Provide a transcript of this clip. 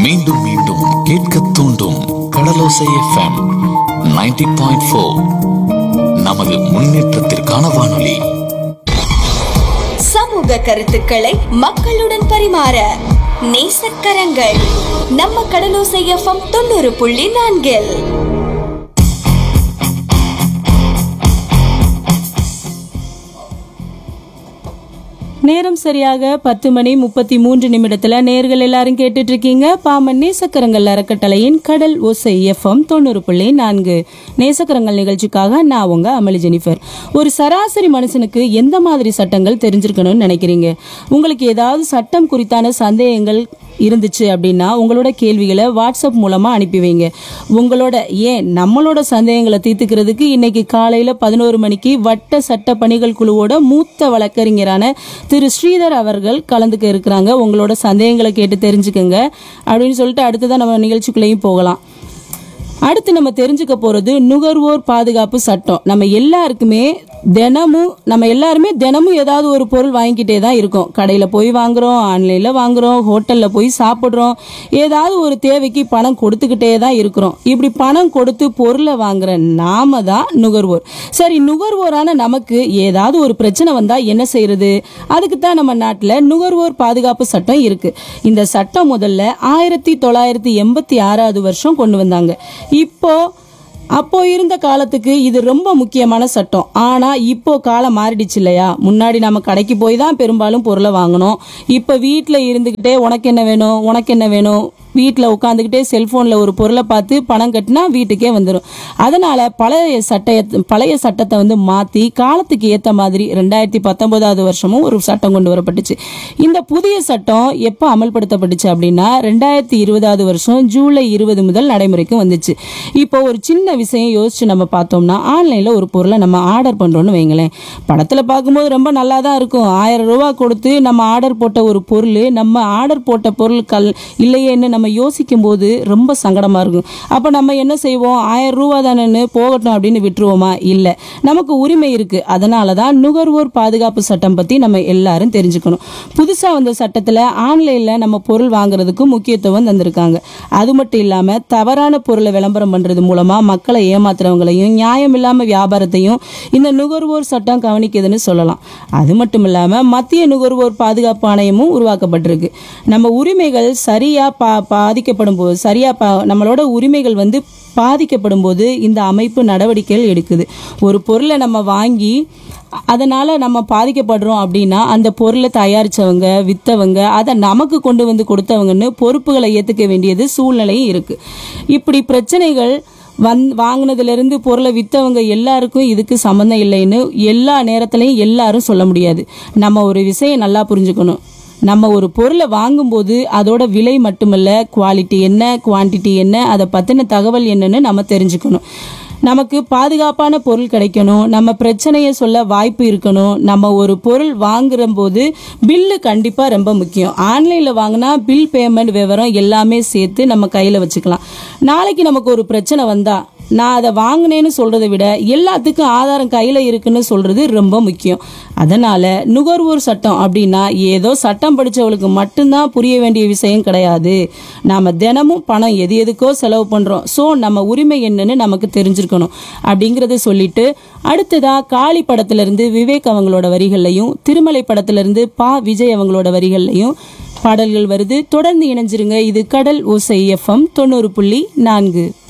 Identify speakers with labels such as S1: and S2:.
S1: மீண்டும் மீண்டும் கேட்க தூண்டும் கடலோசை எஃப்எம் 90.4 பாயிண்ட் ஃபோர் நமது முன்னேற்றத்திற்கான வானொலி
S2: சமூக கருத்துக்களை மக்களுடன் பரிமாற நேசக்கரங்கள் நம்ம கடலோசை எஃப்எம் தொண்ணூறு புள்ளி நான்கில்
S3: நேரம் சரியாக பத்து மணி முப்பத்தி மூன்று நிமிடத்துல நேர்கள் எல்லாரும் கேட்டுட்டு இருக்கீங்க பாமன் நேசக்கரங்கள் அறக்கட்டளையின் கடல் ஓசை எஃப்எம் தொண்ணூறு புள்ளி நான்கு நேசக்கரங்கள் நிகழ்ச்சிக்காக நான் உங்க அமளி ஜெனிஃபர் ஒரு சராசரி மனுஷனுக்கு எந்த மாதிரி சட்டங்கள் தெரிஞ்சிருக்கணும்னு நினைக்கிறீங்க உங்களுக்கு ஏதாவது சட்டம் குறித்தான சந்தேகங்கள் இருந்துச்சு அப்படின்னா உங்களோட கேள்விகளை வாட்ஸ்அப் மூலமா அனுப்பி வைங்க உங்களோட ஏன் நம்மளோட சந்தேகங்களை தீர்த்துக்கிறதுக்கு இன்னைக்கு காலையில பதினோரு மணிக்கு வட்ட சட்ட பணிகள் குழுவோட மூத்த வழக்கறிஞரான திரு ஸ்ரீதர் அவர்கள் கலந்துக்க இருக்கிறாங்க உங்களோட சந்தேகங்களை கேட்டு தெரிஞ்சுக்கங்க அப்படின்னு சொல்லிட்டு அடுத்ததான் நம்ம நிகழ்ச்சிக்குள்ளேயும் போகலாம் அடுத்து நம்ம தெரிஞ்சுக்க போறது நுகர்வோர் பாதுகாப்பு சட்டம் நம்ம எல்லாருக்குமே தினமும் நம்ம எல்லாருமே தினமும் ஏதாவது ஒரு பொருள் வாங்கிக்கிட்டே தான் இருக்கோம் கடையில் போய் வாங்குறோம் ஆன்லைனில் வாங்குறோம் ஹோட்டலில் போய் சாப்பிட்றோம் ஏதாவது ஒரு தேவைக்கு பணம் கொடுத்துக்கிட்டே தான் இருக்கிறோம் இப்படி பணம் கொடுத்து பொருளை வாங்குற நாம தான் நுகர்வோர் சரி நுகர்வோரான நமக்கு ஏதாவது ஒரு பிரச்சனை வந்தா என்ன செய்யறது அதுக்கு தான் நம்ம நாட்டில் நுகர்வோர் பாதுகாப்பு சட்டம் இருக்கு இந்த சட்டம் முதல்ல ஆயிரத்தி தொள்ளாயிரத்தி எண்பத்தி ஆறாவது வருஷம் கொண்டு வந்தாங்க இப்போ அப்போ இருந்த காலத்துக்கு இது ரொம்ப முக்கியமான சட்டம் ஆனா இப்போ காலம் மாறிடுச்சு இல்லையா முன்னாடி நம்ம கடைக்கு போய் தான் பெரும்பாலும் பொருளை வாங்கணும் இப்போ வீட்டில் இருந்துக்கிட்டே உனக்கு என்ன வேணும் உனக்கு என்ன வேணும் வீட்டில் உட்காந்துக்கிட்டே செல்போனில் ஒரு பொருளை பார்த்து பணம் கட்டினா வீட்டுக்கே வந்துடும் அதனால பழைய சட்டைய பழைய சட்டத்தை வந்து மாற்றி காலத்துக்கு ஏற்ற மாதிரி ரெண்டாயிரத்தி பத்தொன்பதாவது வருஷமும் ஒரு சட்டம் கொண்டு வரப்பட்டுச்சு இந்த புதிய சட்டம் எப்போ அமல்படுத்தப்பட்டுச்சு அப்படின்னா ரெண்டாயிரத்தி இருபதாவது வருஷம் ஜூலை இருபது முதல் நடைமுறைக்கு வந்துச்சு இப்போ ஒரு சின்ன விஷயம் யோசிச்சு நம்ம பார்த்தோம்னா ஆன்லைனில் ஒரு பொருளை நம்ம ஆர்டர் பண்ணுறோன்னு வைங்களேன் படத்தில் பார்க்கும்போது ரொம்ப நல்லா தான் இருக்கும் ஆயிரம் ரூபா கொடுத்து நம்ம ஆர்டர் போட்ட ஒரு பொருள் நம்ம ஆர்டர் போட்ட பொருள் கல் இல்லையேன்னு நம்ம யோசிக்கும் போது ரொம்ப சங்கடமா இருக்கும் அப்ப நம்ம என்ன செய்வோம் ஆயிரம் ரூபா தானேன்னு போகட்டும் அப்படின்னு விட்டுருவோமா இல்ல நமக்கு உரிமை இருக்கு அதனால தான் நுகர்வோர் பாதுகாப்பு சட்டம் பத்தி நம்ம எல்லாரும் தெரிஞ்சுக்கணும் புதுசா வந்த சட்டத்துல ஆன்லைன்ல நம்ம பொருள் வாங்குறதுக்கு முக்கியத்துவம் தந்திருக்காங்க அது மட்டும் இல்லாம தவறான பொருளை விளம்பரம் பண்றது மூலமா மக்களை ஏமாத்துறவங்களையும் நியாயம் இல்லாம வியாபாரத்தையும் இந்த நுகர்வோர் சட்டம் கவனிக்குதுன்னு சொல்லலாம் அது மட்டும் இல்லாம மத்திய நுகர்வோர் பாதுகாப்பு ஆணையமும் உருவாக்கப்பட்டிருக்கு நம்ம உரிமைகள் சரியா பா பாதிக்கப்படும் போது சரியா பா நம்மளோட உரிமைகள் வந்து பாதிக்கப்படும் போது இந்த அமைப்பு நடவடிக்கைகள் எடுக்குது ஒரு பொருளை நம்ம வாங்கி அதனால நம்ம பாதிக்கப்படுறோம் அப்படின்னா அந்த பொருளை தயாரிச்சவங்க வித்தவங்க அதை நமக்கு கொண்டு வந்து கொடுத்தவங்கன்னு பொறுப்புகளை ஏத்துக்க வேண்டியது சூழ்நிலையும் இருக்கு இப்படி பிரச்சனைகள் வந் வாங்கினதுலேருந்து பொருளை விற்றவங்க எல்லாருக்கும் இதுக்கு சம்மந்தம் இல்லைன்னு எல்லா நேரத்துலையும் எல்லாரும் சொல்ல முடியாது நம்ம ஒரு விஷயம் நல்லா புரிஞ்சுக்கணும் நம்ம ஒரு பொருளை வாங்கும்போது அதோட விலை மட்டுமல்ல குவாலிட்டி என்ன குவான்டிட்டி என்ன அதை பற்றின தகவல் என்னன்னு நம்ம தெரிஞ்சுக்கணும் நமக்கு பாதுகாப்பான பொருள் கிடைக்கணும் நம்ம பிரச்சனையை சொல்ல வாய்ப்பு இருக்கணும் நம்ம ஒரு பொருள் வாங்குற போது பில்லு கண்டிப்பாக ரொம்ப முக்கியம் ஆன்லைனில் வாங்கினா பில் பேமெண்ட் விவரம் எல்லாமே சேர்த்து நம்ம கையில் வச்சுக்கலாம் நாளைக்கு நமக்கு ஒரு பிரச்சனை வந்தா நான் அதை வாங்கினேன்னு சொல்றதை விட எல்லாத்துக்கும் ஆதாரம் கையில் இருக்குன்னு சொல்றது ரொம்ப முக்கியம் அதனால நுகர்வோர் சட்டம் அப்படின்னா ஏதோ சட்டம் படிச்சவளுக்கு மட்டும்தான் புரிய வேண்டிய விஷயம் கிடையாது நாம தினமும் பணம் எது எதுக்கோ செலவு பண்றோம் ஸோ நம்ம உரிமை என்னன்னு நமக்கு தெரிஞ்சிருக்கணும் அப்படிங்கறத சொல்லிட்டு அடுத்ததா காளி படத்துல இருந்து விவேக் அவங்களோட வரிகள்லையும் திருமலை படத்துல இருந்து பா விஜய் அவங்களோட வரிகள்லையும் பாடல்கள் வருது தொடர்ந்து இணைஞ்சிருங்க இது கடல் ஓசை எஃப்எம் தொண்ணூறு புள்ளி நான்கு